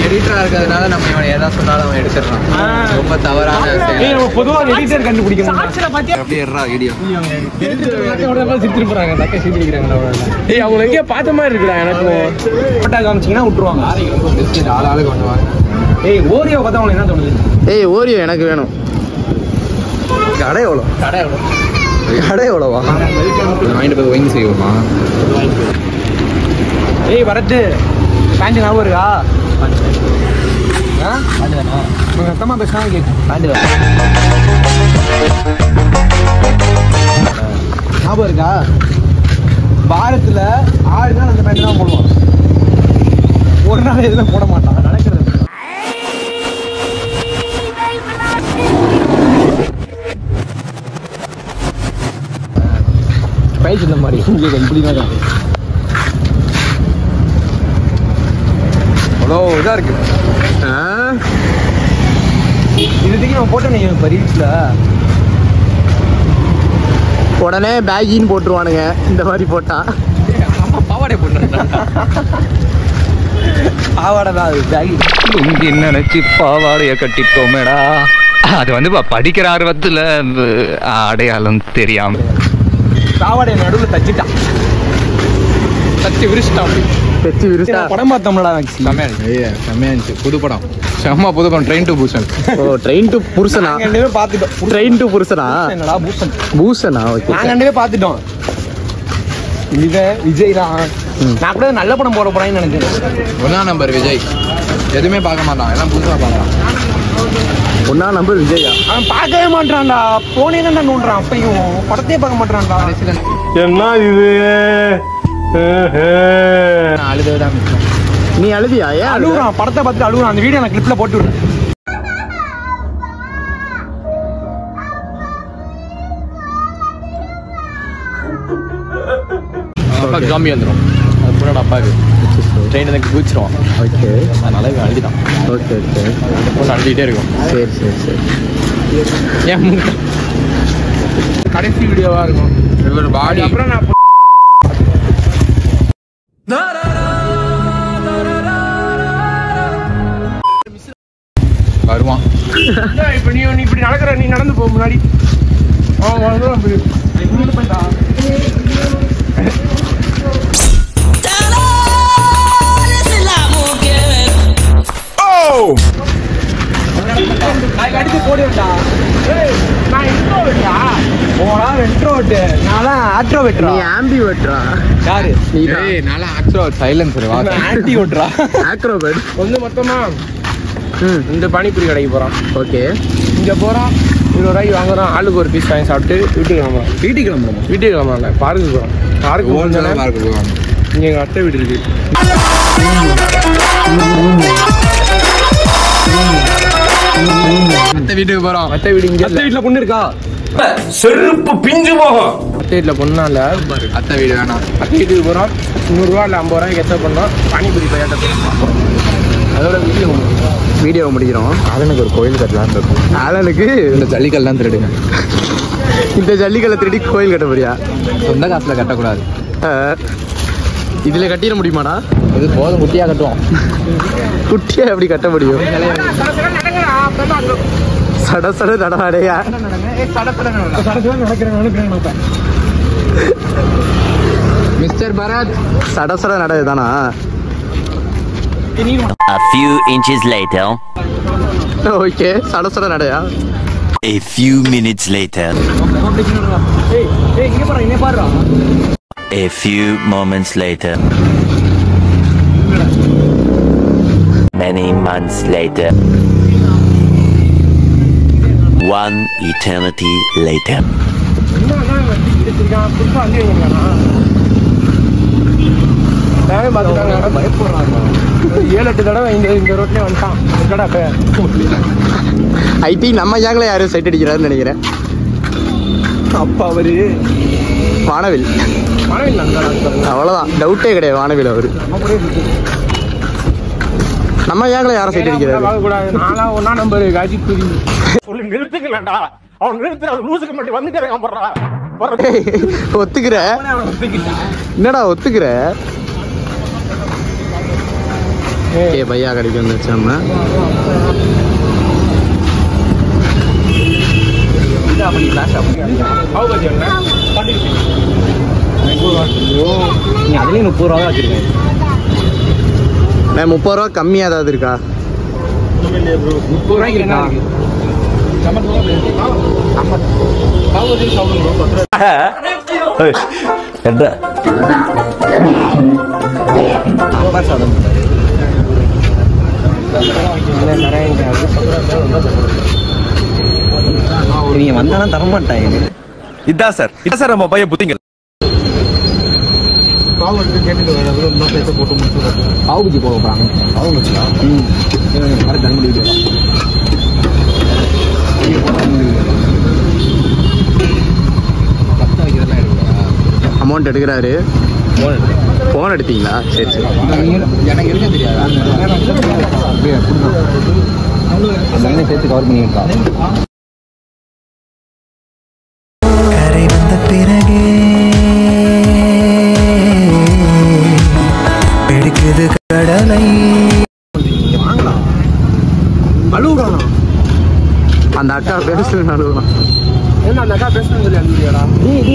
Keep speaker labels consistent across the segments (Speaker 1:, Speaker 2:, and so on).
Speaker 1: எடிட்டரா இருக்கிறதுனால நம்ம இவனை எதா சொன்னாலும் அவன் எடுத்துடுறான் ரொம்ப தவறான செயல்.
Speaker 2: பொதுவா எடிட்டர் கண்டுபிடிக்கணும்
Speaker 1: அப்படியே இருடா வீடியோ
Speaker 2: ஏய் அவங்க எங்கேயோ பார்த்த மாதிரி இருக்குடா எனக்கும் போட்டா காமிச்சீங்கன்னா விட்டுருவாங்க
Speaker 1: பிஸ்கெட் ஆள் ஆளுக்கு ஒன்று வாங்க
Speaker 2: ஏய் ஓரியோ பார்த்தா உங்களுக்கு என்ன தோணுது
Speaker 3: ஏய் ஓரியோ எனக்கு வேணும் கடை எவ்வளோ
Speaker 2: கடை எவ்வளோ
Speaker 3: கடை எவ்வளோவா
Speaker 1: வாங்கிட்டு போய் ஒயிங் செய்வோமா
Speaker 2: ஏய் வரட்டு பேண்ட் ஞாபகம் இருக்கா ஆ? உங்க சத்தமா பேசினா கேட்கும் ஞாபகம் இருக்கா வாரத்துல ஆறு நாள் அந்த பேண்ட் தான் போடுவான் ஒரு நாள் எதுவும் போட மாட்டான் நடக்கிறது பயிற்சி இந்த மாதிரி இப்படி தான்
Speaker 1: அவ்வளோ இதாக இருக்கு
Speaker 2: இதுக்கு நம்ம போட்டோம் நீங்க இப்போ ரீல்ஸ்ல
Speaker 3: உடனே பேகின்னு போட்டுருவானுங்க இந்த மாதிரி போட்டா
Speaker 1: பாவாடை போட்டுறேன்
Speaker 2: ஆவாடை தான் அது பேகி
Speaker 4: இங்க நினைச்சு பாவாடைய கட்டிட்டோமேடா அது வந்து ப- படிக்கிற ஆர்வத்துல அஹ், அடையாளம் தெரியாம
Speaker 2: சாவாடை நடுவில் தச்சிட்டான் தச்சு விரிச்சிட்டான் அப்படி
Speaker 3: பெச்சு விருசா
Speaker 2: படம் பார்த்தோம்ல
Speaker 1: செம்மையா இருந்துச்சு ஏய், செம்மையா இருந்துச்சு புது படம் செம்ம புது படம் ட்ரெயின் டு பூசன்
Speaker 3: ஓ ட்ரெயின் டு புருஷனா
Speaker 2: நாங்க ரெண்டு பேரும் பார்த்துட்டோம்
Speaker 3: ட்ரெயின் டு புருஷனா
Speaker 2: என்னடா பூசன்
Speaker 3: பூசனா ஓகே
Speaker 2: நாங்க ரெண்டு பேரும் பார்த்துட்டோம் விஜய் விஜய் தான் நான் கூட நல்ல படம் போட போறேன்னு நினைச்சேன்
Speaker 1: ஒன்னா நம்பர் விஜய் எதுவுமே பார்க்க மாட்டான் எல்லாம் புதுசாக பார்க்கலாம்
Speaker 3: ஒன்னா நம்பர் விஜயா
Speaker 2: அவன் பார்க்கவே மாட்டான்டா போனே தான் நோண்டுறான் அப்பையும் படத்தையே பார்க்க மாட்டான்டா
Speaker 5: என்ன இது
Speaker 1: நான் அழுதவே தான் மிச்சம்
Speaker 3: நீ அழுதியா ஏன் அழுகுற?
Speaker 2: அழுகுறான் படத்தை பார்த்துட்டு அழுகுறான் அந்த வீடியோ நான் கிளிப்ல போட்டு விடுறேன்
Speaker 1: அப்பா ஜாம்பி வந்துடும் அது பொண்ணோட அப்பாவுக்கு ட்ரெயின் எனக்கு குதிச்சிருவான்
Speaker 3: ஓகே
Speaker 1: அதனால இவன் அழுதிட்டான்
Speaker 3: ஓகே ஓகே
Speaker 1: அந்த பொண்ணு அழுதிட்டே இருக்கும்
Speaker 3: சரி சரி சரி
Speaker 1: ஏன் மூக்கு?
Speaker 2: கடைசி வீடியோவா இருக்கும்
Speaker 1: இவர் பாடி
Speaker 2: அப்புறம் நான்
Speaker 1: வருவான்
Speaker 2: ஏன் இப்ப நீ நீ இப்படி நடக்கிற நீ நடந்து போ முன்னாடி அவன் வந்துடும் அப்படி முன்னாடி போயிட்டா அதுக்கு அடிச்சு போடுவேன்டா ஏய், நான் இன்ட்ரோவெட்டா போடா இன்ட்ரோவெட்டு நான் ஆட்ரோவெட்ரா
Speaker 3: நீ ஆம்பி வெட்ரா
Speaker 2: யாரு
Speaker 3: நீ
Speaker 1: ஏய் நல்லா ஆக்சுவலா சைலன்சர் வா
Speaker 2: ஆன்டி ஓட்டுறா
Speaker 3: ஆக்ரோபேட்
Speaker 2: வந்து மொத்தமா
Speaker 3: ம்
Speaker 2: இந்த பானிபூரி கடைக்கு போறான்
Speaker 3: ஓகே
Speaker 2: இங்க போறான் இருபது ரூபாய்க்கு வாங்குறான் ஆளுக்கு ஒரு பீஸ் வாங்கி சாப்பிட்டு வீட்டுக்கு கிளம்புறான்
Speaker 1: வீட்டுக்கு கிளம்புறோம்
Speaker 2: வீட்டுக்கு கிளம்புறான் பார்க்கு போறான் பார்க்கு போனா
Speaker 1: பார்க்க போவாங்க
Speaker 2: இங்க எங்க அத்தை வீடு இருக்கு
Speaker 1: அத்தை வீட்டுக்கு போறோம்
Speaker 2: அத்தை வீடு இங்க அத்தை வீட்டுல பொண்ணு இருக்கா
Speaker 5: செருப்பு பிஞ்சு போகும்
Speaker 2: அத்தை வீட்டுல பொண்ணா இல்ல
Speaker 1: அத்தை வீடு வேணாம்
Speaker 2: அத்தை வீட்டுக்கு போறோம் நூறுரூவா இல்லை ஐம்பது ரூபாய்க்கு எத்த பண்ணோம் பானிபூரி பையாட்ட அதோட வீட்டுக்கு
Speaker 3: வீடியோ முடிக்கிறோம்
Speaker 1: ஆலனுக்கு ஒரு கோயில் கட்டலான்னு இருக்கும்
Speaker 3: ஆலனுக்கு
Speaker 1: இந்த ஜல்லிக்கல் தான் திருடுங்க
Speaker 3: இந்த ஜல்லிக்கல்லை திருடி கோயில் கட்ட போறியா
Speaker 1: சொந்த காசுல கட்டக்கூடாது
Speaker 3: ஆ. இதுல கட்டிட முடியுமாடா
Speaker 1: இது போதும் குட்டியா கட்டுவோம்
Speaker 3: குட்டியா எப்படி கட்ட முடியும் சட சட நடவாடையா
Speaker 2: நடக்கிறேன் நடக்கிறேன்
Speaker 1: மிஸ்டர் பரத்
Speaker 3: சட சட நட தானா
Speaker 6: A few inches later.
Speaker 3: Okay சட சட நடையா
Speaker 6: A few minutes later.
Speaker 2: ஏய் ஏய் இங்க பாரு இங்க பாருடா
Speaker 6: A few moments later. Many months later. One eternity later.
Speaker 2: என்னதான் இவன் வச்சிருக்கான் புதுசா வண்டி வாங்கிருக்கானா தேவை பார்த்துட்டாங்க பயப்படுறாங்க ஏழு எட்டு தடவை இந்த இந்த ரோட்லயே வந்துட்டான் இருக்கடா
Speaker 3: ஐ திங்க் நம்ம கேங்ல யாரும் சைட் அடிக்கிறாருன்னு நினைக்கிறேன்
Speaker 2: அப்பா அவரு
Speaker 3: வானவில்
Speaker 2: மனைவில் நண்பா
Speaker 3: அவ்வளவுதான் டவுட்டே கிடையாது வானவில் அவரு நம்ம கேங்ல யாரும் சைட் அடிக்கிறாரு
Speaker 2: பார்க்கக்கூடாது நானா ஒன்னா நம்பர் காஜிபுரி
Speaker 5: சொல்லி நிறுத்துக்கலடா அவன் நிறுத்துற லூசுக்கு மட்டும் வந்துட்டேன் போடுறா
Speaker 3: ஏய், ஒத்துக்கிற என்னடா ஒத்துக்கிற ஓகே பையா கடைக்கு வந்துருச்சு நம்ம
Speaker 2: நீ அதுலயும் முப்பது ரூபா தான் வச்சிருக்கேன்
Speaker 3: நான் முப்பது ரூபா கம்மியாக ஏதாவது இருக்கா
Speaker 2: முப்பது ரூபாய்க்கு இருக்கா சாம்பார் சாதம் நீங்க வந்தானா தரமாட்டாங்க
Speaker 5: இதான் சார் இதான் சார் நம்ம பையன் புத்திங்க
Speaker 2: பாவு பஜ்ஜி போக போறாங்க பாவு பஜ்ஜியா ம் கரெக்ட் தண்ணி வீடியோ
Speaker 1: பத்த வைக்கிறதெல்லாம் எடுக்கிறா
Speaker 3: அமௌண்ட் எடுக்கிறாரு ஃபோன் எடுத்தீங்களா சரி சரி
Speaker 1: எனக்கு இருக்க தெரியாது
Speaker 2: அப்படியே அந்த லைனை சேர்த்து கவர் பண்ணியிருக்கா
Speaker 7: கரை வந்த பிறகே பிடிக்குது கடலை
Speaker 2: அழுகுறானா
Speaker 3: அந்த அக்கா பேசுனாலும்
Speaker 2: என்ன அந்த அக்கா பேசணும்னு சொல்லி அனுப்பியாடா நீ நீ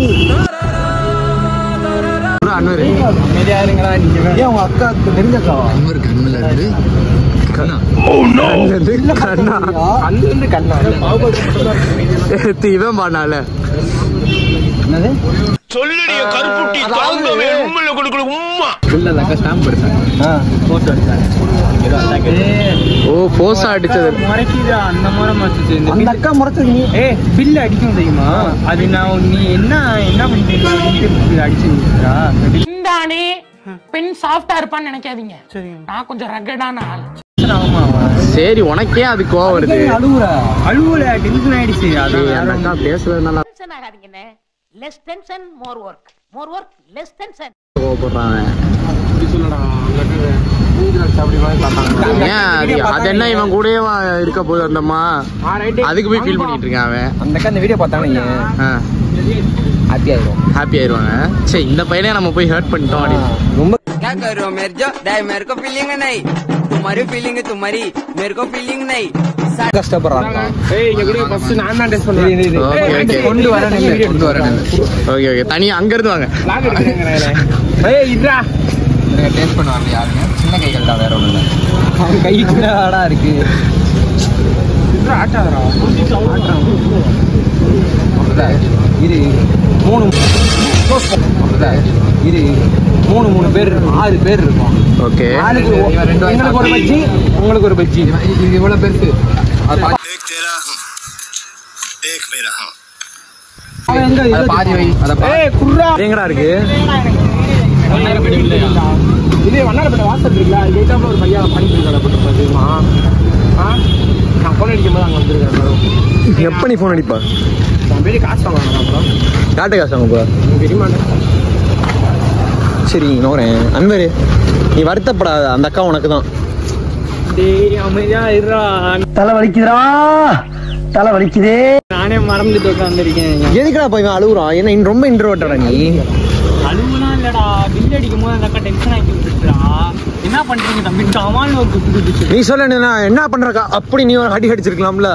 Speaker 3: அன்வர்
Speaker 2: அமைதியா இருங்களா நீங்க ஏன் உங்க அக்கா தெரிஞ்ச அக்காவா
Speaker 1: அன்வர் கண்ணுல இருந்து கண்ணா
Speaker 3: கண்ணா
Speaker 2: அங்க இருந்து கண்ணா
Speaker 3: எடுத்து இவன் பாடால
Speaker 2: என்னது
Speaker 1: உள்ள அந்த அக்கா ஸ்டாம்ப் எடுத்தாங்க
Speaker 2: ஆ போட்டோ
Speaker 3: ஓ போஸா அடிச்சது
Speaker 8: முறைக்குதா அந்த முறை மாத்துச்சு இந்த
Speaker 2: அந்த அக்கா முறைச்சது நீ
Speaker 8: ஏ பில்லு அடிக்கும் தெரியுமா அது நான் நீ என்ன என்ன பண்ணிட்டு அடிச்சிருக்கா
Speaker 9: இந்தானே பெண் சாஃப்டா இருப்பான்னு நினைக்காதீங்க நான் கொஞ்சம் ரகடான ஆள்
Speaker 3: சரி உனக்கே அது கோவம் வருது
Speaker 2: அழுகுற
Speaker 8: அழுவல டென்ஷன் ஆயிடுச்சு அதான்
Speaker 3: ஏய், அந்த அக்கா பேசுறதுனால
Speaker 10: டென்ஷன் ஆகாதீங்கண்ணே less tension more work more work less tension
Speaker 3: கோவப்படுறான் ஏன் அது அது என்ன இவன் கூடயே வா- இருக்க போகுது அந்தம்மா அதுக்கு போய் ஃபீல் பண்ணிட்டு இருக்கான் அவன்
Speaker 2: அந்த அக்கா இந்த வீடியோ பார்த்தாங்க ஹாப்பி ஆயிரும்
Speaker 3: ஹாப்பி ஆயிருவாங்க சரி இந்த பையனே நம்ம போய் ஹர்ட் பண்ணிட்டோம் அப்படின்னு
Speaker 2: ரொம்ப
Speaker 11: क्या कर रहे हो मेरे जो डे मेरे को फीलिंग नहीं तुम्हारी फीलिंग है तुम्हारी मेरे को फीलिंग नहीं
Speaker 2: கஷ்டப்படுறாங்க
Speaker 8: ஏய் இங்க கூட ஃபர்ஸ்ட் நான் தான் டெஸ்ட்
Speaker 2: இரு, இரு, இரு.
Speaker 3: ஓகே ஓகே
Speaker 2: கொண்டு வர நில்லு.
Speaker 1: கொண்டு வரேன்
Speaker 3: ஓகே ஓகே தனியா அங்க இருந்து வாங்க
Speaker 8: ஏய் இதா
Speaker 1: டேஸ்ட் பண்ணுவாங்க யாருங்க சின்ன கைகள் தான் வேற ஒண்ணு இல்லை
Speaker 2: அவன் கை ஆடா இருக்கு
Speaker 8: ஆட்டாதரா
Speaker 1: அப்படிதான்
Speaker 2: இரு மூணு
Speaker 1: அப்படிதான்
Speaker 2: இரு மூணு மூணு பேர் இருக்கும் ஆறு பேர் இருக்கும்
Speaker 3: ஓகே
Speaker 2: ஆளுக்கு ஒ-
Speaker 1: இவன் ரெண்டு வாய்
Speaker 2: எங்களுக்கு ஒரு பஜ்ஜி உங்களுக்கு ஒரு பஜ்ஜி
Speaker 1: இவன் இது இவ்வளவு பெருசு அது பா-
Speaker 2: அவன் எங்க
Speaker 1: அதை
Speaker 2: இதை
Speaker 1: பாதி வை அதை பா-
Speaker 8: ஏய் குர்ரா
Speaker 2: எங்கடா இருக்கு
Speaker 8: இது வண்ணாரப்பட்ட வாசல் இருக்குல்ல அது எயிட்டாப்ல ஒரு பையன் பண்ணிட்டு இருக்காரு போட்டு தெரியுமா ஆ நான் போன் அடிக்கும் போது அங்க வந்திருக்கேன் எல்லாரும்
Speaker 2: எப்ப நீ போன் அடிப்பா
Speaker 8: நான் போய் காசு வாங்கணும் அப்புறம்
Speaker 2: யார்கிட்ட காசு வாங்க போற
Speaker 8: எனக்கு தெரியுமா
Speaker 2: சரி நோறேன் அன்வரு நீ வருத்தப்படாத அந்த அக்கா உனக்கு தான்
Speaker 8: டேய் அமைதியா இருடா
Speaker 7: தலை வலிக்குதுடா தலை வலிக்குதே
Speaker 8: நானே மறந்துட்டு உட்காந்துருக்கேன்
Speaker 2: எதுக்குடா போய் இவன் அழுகுறான் என்ன இன்னும் ரொம்ப இன்ட்ரோட்டடா நீ
Speaker 8: அழுவுலாம் இல்லடா பில் அடிக்கும் போது அந்த அக்கா டென்ஷன் ஆக்கி விட்டுருடா என்ன பண்றீங்க தம்பி டமால்னு ஒரு குத்து குத்துச்சு
Speaker 2: நீ சொல்ல நான் என்ன பண்றக்கா அப்படி நீ ஒரு அடி அடிச்சிருக்கலாம்ல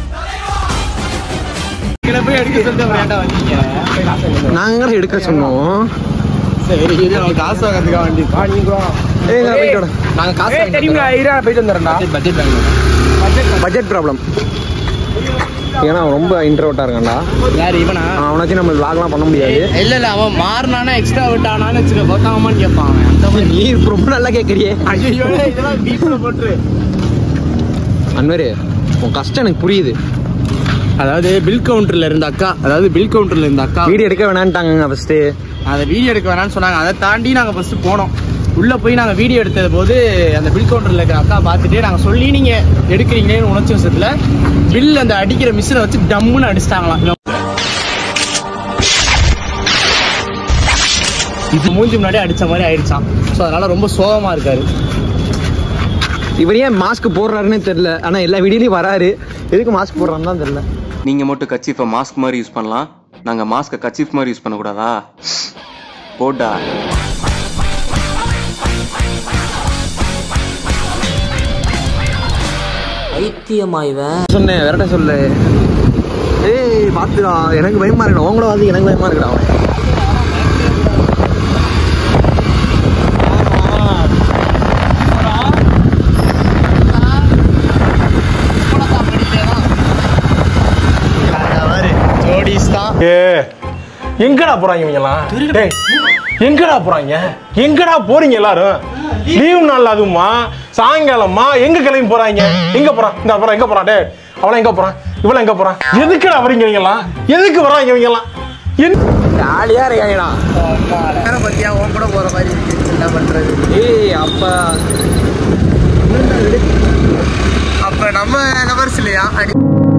Speaker 8: இதுல போய் அடிக்க சொல்லிட்டு வேண்டாம் வந்தீங்க போய் காசு வாங்கிட்டு வா.
Speaker 2: நாங்க எடுக்க சொன்னோம்
Speaker 8: சரி இது அவன் காசு வாங்கிறதுக்காக வண்டி வா நீங்க வா
Speaker 2: ஏய் இங்க போயிட்டு வாடா.
Speaker 1: நாங்க காசு
Speaker 8: ஏய் தெரியுங்களா இரா போயிட்டு வந்துடுறேன்டா
Speaker 1: பட்ஜெட் வாங்கணும்
Speaker 2: பட்ஜெட் ப்ராப்ளம் ஏன்னா அவன் ரொம்ப இன்ட்ரோட்டா இருக்கான்டா
Speaker 8: யாரு இவனா
Speaker 2: அவனை வச்சு நம்ம vlogலாம் பண்ண முடியாது
Speaker 8: இல்ல இல்ல அவன் மாறினானா எக்ஸ்ட்ரா விட்டானான்னு வச்சுக்க போட்டாமான்னு கேட்பான் அவன் அந்த மாதிரி
Speaker 2: நீ ரொம்ப நல்லா கேட்கறியே
Speaker 8: ஐயோ இதெல்லாம் டீப்ல போட்டுரு
Speaker 2: அன்வரு உன் கஷ்டம் எனக்கு புரியுது
Speaker 8: அதாவது பில் கவுண்டர்ல இருந்த அக்கா அதாவது பில் கவுண்டர்ல இருந்த அக்கா
Speaker 2: வீடியோ எடுக்க வேணான்ட்டாங்க ஃபர்ஸ்ட்
Speaker 8: அதை வீடியோ எடுக்க வேணாம்னு சொன்னாங்க அதை தாண்டி நாங்கள் ஃபர்ஸ்ட் போனோம் உள்ள போய் நாங்கள் வீடியோ எடுத்தது போது அந்த பில் கவுண்டர்ல இருக்கிற அக்கா பார்த்துட்டு நாங்கள் சொல்லி நீங்க எடுக்கிறீங்களேன்னு உணர்ச்சி விஷயத்துல பில் அந்த அடிக்கிற மிஷினை வச்சு டம்முன்னு அடிச்சிட்டாங்களாம் இது மூஞ்சி முன்னாடி அடிச்ச மாதிரி ஆயிடுச்சான் ஸோ அதனால ரொம்ப சோகமா இருக்காரு
Speaker 2: இவர் ஏன் மாஸ்க் போடுறாருன்னு தெரியல ஆனா எல்லா வீடியோலயும் வராரு எதுக்கு மாஸ்க் போடுறான்னு தான் தெரியல
Speaker 12: நீங்கள் மட்டும் கச்சிஃபை மாஸ்க் மாதிரி யூஸ் பண்ணலாம் நாங்கள் மாஸ்க்கை கச்சிஃப் மாதிரி யூஸ் பண்ணக்கூடாதா போடா
Speaker 13: பைத்தியமா இவன்
Speaker 2: சொன்னேன் விரட்ட சொல்லு ஏய் பாத்துடா எனக்கு பயமா இருக்கணும் உங்கள வந்து எனக்கு பயமா இருக்கடா
Speaker 5: ஏ எங்கடா போறாங்க இவங்கலாம் டேய் எங்கடா போறாங்க எங்கடா போறீங்க எல்லாரும் லீவ் நாள் அதுவுமா சாயங்காலமா எங்க கிளம்பி போறாங்க எங்க போறான் இந்த போறான் எங்க போறான் டேய் அவள எங்க போறான் இவள எங்க போறான் எதுக்குடா வரீங்க இவங்கலாம் எதுக்கு வராங்க இவங்கலாம்
Speaker 2: ஜாலியா இருக்காங்கடா
Speaker 8: வேற பத்தியா உன் கூட போற மாதிரி இருக்கு என்ன பண்றது
Speaker 2: ஏய் அப்பா
Speaker 8: அப்ப நம்ம நபர்ஸ் இல்லையா அடி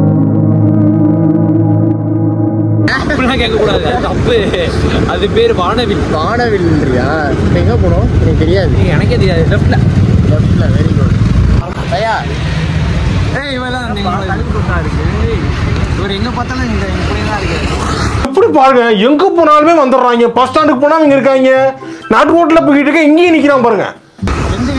Speaker 2: அப்படிலாம் கேட்க கூடாது தப்பு அது பேர் வானவில்
Speaker 8: வானவில்ன்றியா இப்ப எங்க போனோம் எனக்கு தெரியாது
Speaker 2: எனக்கே தெரியாது லெஃப்ட்ல
Speaker 8: லெஃப்ட்ல வெரி குட் ஐயா
Speaker 2: ஏய் இவெல்லாம் இருக்கு இவர் எங்க பார்த்தாலும் இந்த இப்படியே தான் இருக்கு
Speaker 5: எப்படி பாருங்க எங்க போனாலுமே வந்துடுறாங்க பஸ் ஸ்டாண்டுக்கு போனா இங்க இருக்காங்க நாட்டு ரோட்ல போய்கிட்டு இருக்க இங்கேயும் நிக்கிறான் பாருங்க
Speaker 8: எந்த